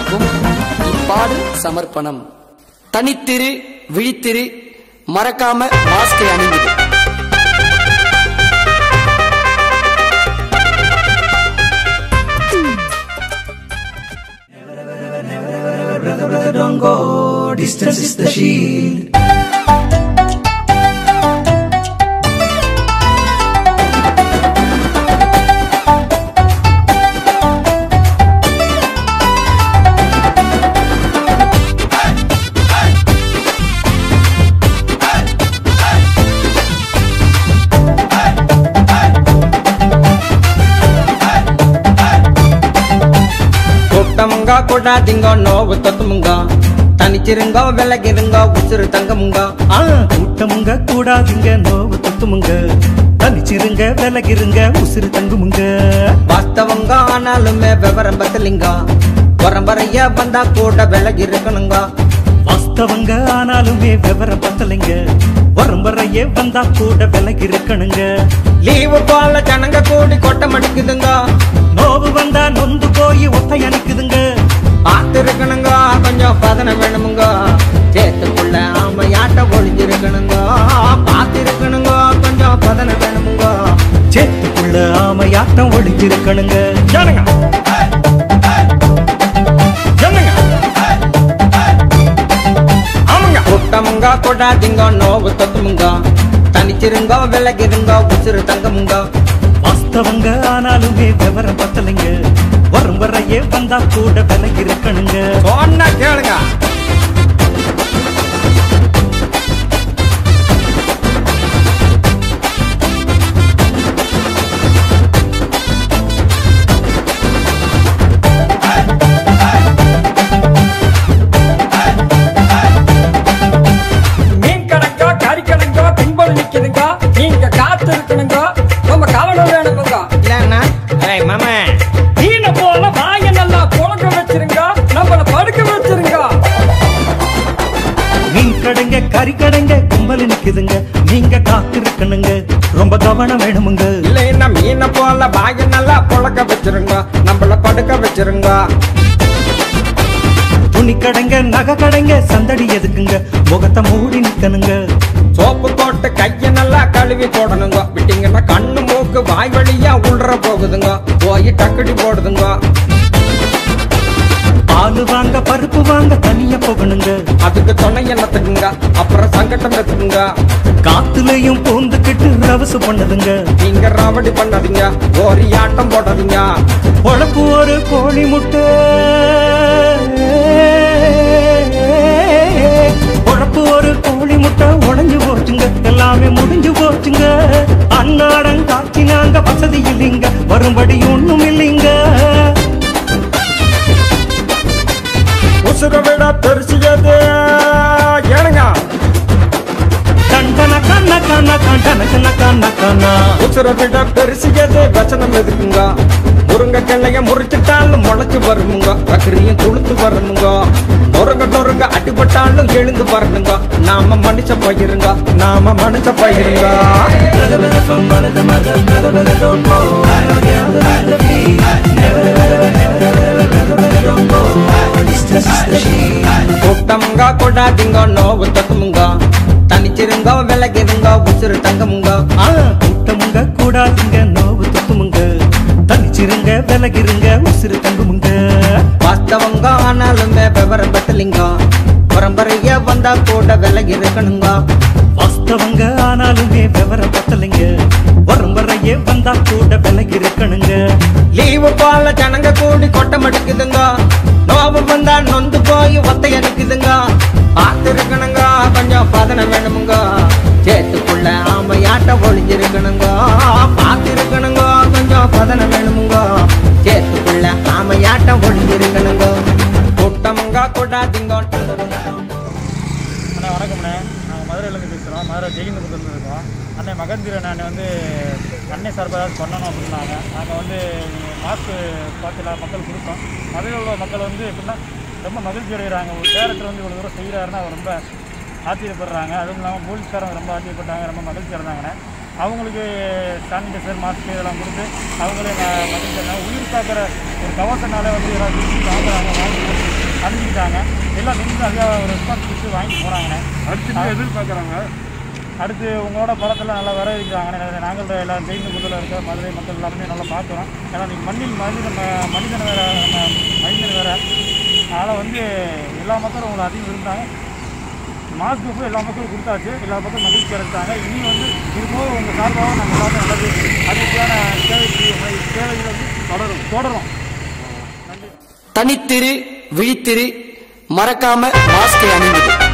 அனைவருக்கும் இப்பாடு சமர்ப்பணம் தனித்திரு விழித்திரு மறக்காம மாஸ்கை அணிந்திரு Don't go, distance is the shield. கூட்டமுங்க கூடாதீங்க நோவு தொத்துமுங்க தனிச்சிருங்க விலகிருங்க உசுறு தங்கமுங்க ஆ, கூட்டமுங்க கூடாதுங்க நோவு தொத்துமுங்க தனிச்சிருங்க விலகிருங்க உசுறு தங்குமுங்க வாஸ்தவங்க ஆனாலுமே விவரம் பத்தலிங்க பரம்பரைய வந்தா கூட விலகி இருக்கணுங்க வாஸ்தவங்க ஆனாலுமே விவரம் பத்தலைங்க வரம்பறையே வந்தா கூட விலகி இருக்கணுங்க லீவு போல ஜனங்க கூடி கொட்டம் அடிக்குதுங்க நோவு வந்தா நொந்து போய் ஒத்தை அணிக்குதுங்க பார்த்து இருக்கணுங்க கொஞ்சம் பதனம் வேணுமுங்க சேத்துக்குள்ள ஆமையாட்ட ஒளிஞ்சிருக்கணுங்க பார்த்து இருக்கணுங்க கொஞ்சம் பதனம் வேணுமுங்க சேத்துக்குள்ள ஆமையாட்டம் ஒளிஞ்சிருக்கணுங்க ஜனங்க ஜனங்க ஆமாங்க கூட்டமுங்க கொடாதீங்க நோவு தொத்துமுங்க தனிச்சிருங்க விலகிருங்க உசுறு தங்கமுங்க வாஸ்தவங்க ஆனாலுமே விவரம் பத்தலைங்க வரம்பறையே வந்தா கூட விலகி இருக்கணுங்க சொன்னா கேளுங்க மீன் கணக்கா கறி கணக்கா பின்பல் நிக்குதுங்க நீங்க காத்து இருக்கணுங்க நம்ம கவனம் வேணுமுங்க இல்லன்னா ஏய் மாமா மீனை போல வாய நல்லா புழக்க வச்சிருங்க நம்மள படுக்க வச்சிருங்க மீன் கடைங்க கறி கடைங்க கும்பல் நிக்குதுங்க நீங்க காத்து இருக்கணுங்க ரொம்ப கவனம் வேணுமுங்க இல்லைன்னா மீனை போல பாய நல்லா புழக்க வச்சிருங்க நம்மள படுக்க வச்சிருங்க துணி கடைங்க நகை கடைங்க சந்தடி எதுக்குங்க முகத்தை மூடி நிக்கணுங்க சோப்பு போட்டு கைய நல்லா கழுவி போடணுங்க விட்டீங்கன்னா கண்ணு மூக்கு வாய் வழியா உள்ற போகுதுங்க போய் டக்கடி போடுதுங்க பால் வாங்க பருப்பு வாங்க தனியா போகணுங்க அதுக்கு துணை என்னத்துக்குங்க அப்புறம் சங்கட்டம் எத்துக்குங்க காத்துலயும் பூந்துக்கிட்டு ரவசு பண்ணுதுங்க நீங்க ராவடி பண்ணாதீங்க ஒரு ஆட்டம் போடாதீங்க பொழப்பு ஒரு கோழி முட்டை பொழப்பு ஒரு கோழி முட்டை உடைஞ்சு போச்சுங்க எல்லாமே முடிஞ்சு போச்சுங்க அன்னாடம் காய்ச்சினாங்க வசதி இல்லைங்க வரும்படி ஒண்ணும் இல்லைங்க உசுர விட பெருசியது ஏனுங்க கண்டன கண்ண கண்ண கண்டன கண்ண கண்ண கண்ணா உசுர விட பெருசியது வச்சனம் எதுக்குங்க முருங்க கிளைய முறிச்சிட்டாலும் முளைச்சு வருமுங்க பக்கரியும் துளுத்து வரணுங்க நொறுங்க நொறுங்க அடிபட்டாலும் எழுந்து வரணுங்க நாம மனுஷ பயிருங்க நாம மனுஷ பயிருங்க கூட்டமுங்க கொடாதீங்க நோவு தக்குமுங்க தனிச்சிருங்க விலகிருங்க உசுறு தங்கமுங்க ஆ, கூட்டமுங்க கூடாதுங்க நோவு துப்புமுங்க தனிச்சிருங்க விலகிருங்க உசுறு தங்குமுங்க வாஸ்தவங்க ஆனாலுமே விவரம் பத்தலிங்க பரம்பரைய வந்தா கூட விலகி இருக்கணுங்க வாஸ்தவங்க ஆனாலுமே விவரம் பத்தலைங்க வரம்பறையே வந்தா கூட விலகி இருக்கணுங்க லீவு போல ஜனங்க கூடி கொட்டம் அடிக்குதுங்க நோவு வந்தா நொந்து போய் ஒத்தை அடிக்குதுங்க பார்த்து இருக்கணுங்க கொஞ்சம் பதனம் வேணுமுங்க சேத்துக்குள்ள ஆமையாட்ட ஒளிஞ்சிருக்கணுங்க பார்த்து இருக்கணுங்க கொஞ்சம் பதனம் வேணுமுங்க சேத்துக்குள்ள ஆமையாட்ட ஒளிஞ்சிருக்கணுங்க கூட்டமுங்க கூடாதீங்க அண்ணா வணக்கம்ண்ணே நாங்கள் மதுரையிலேருந்து பேசுகிறோம் மதுரை ஜெயிந்தபுரத்துலேருந்து இருக்கோம் அண்ணன் மகந்திரன் நான் வந்து அன்னை சார்பாக ஏதாவது பண்ணணும் அப்படின்னாங்க நாங்கள் வந்து மாஸ்க்கு பார்த்து எல்லா மக்கள் கொடுத்தோம் மதுரையில் உள்ள மக்கள் வந்து எப்படின்னா ரொம்ப மகிழ்ச்சி அடைகிறாங்க ஒரு டேரக்டர் வந்து இவ்வளோ தூரம் செய்கிறாருன்னா அவர் ரொம்ப ஆச்சரியப்படுறாங்க அதுவும் இல்லாமல் போலீஸ்காரங்க ரொம்ப ஆச்சரியப்பட்டாங்க ரொம்ப மகிழ்ச்சி அடைந்தாங்கண்ணே அவங்களுக்கு சானிடைசர் மாஸ்க் இதெல்லாம் கொடுத்து அவங்களே நான் மகிழ்ச்சி அடைந்தாங்க. உயிர் காக்கிற ஒரு கவசனாலே வந்து எல்லாம் வாங்குறாங்க வாங்கி அணிஞ்சிக்கிட்டாங்க எல்லாம் நின்று அதிக ஒரு ரெஸ்பான்ஸ் கொடுத்து வாங்கிட்டு போகிறாங்கண்ணே அடுத்து எதிர்பார்க்குறாங்க அடுத்து உங்களோட படத்தில் நல்லா வரவேற்கிறாங்க நாங்கள் எல்லாம் ஜெயிந்து முதல்ல இருக்க மதுரை மக்கள் எல்லாருமே நல்லா பார்க்குறோம் ஏன்னா நீங்கள் மண்ணில் மனிதன் ம- மனிதன் வேற நம்ம மனிதன் வேற அதனால் வந்து எல்லா மக்களும் உங்களை அதிகம் இருந்தாங்க மாஸ்க் போய் எல்லா மக்களும் கொடுத்தாச்சு எல்லா மக்களும் மகிழ்ச்சி அடைஞ்சாங்க இனி வந்து இதுபோது உங்கள் சார்பாக நாங்கள் எல்லாரும் நல்லது அதுக்கான சேவைக்கு சேவைகளை வந்து தொடரும் தொடரும் தனித்திரு விழித்திரு மறக்காம மாஸ்கை அணிந்திரு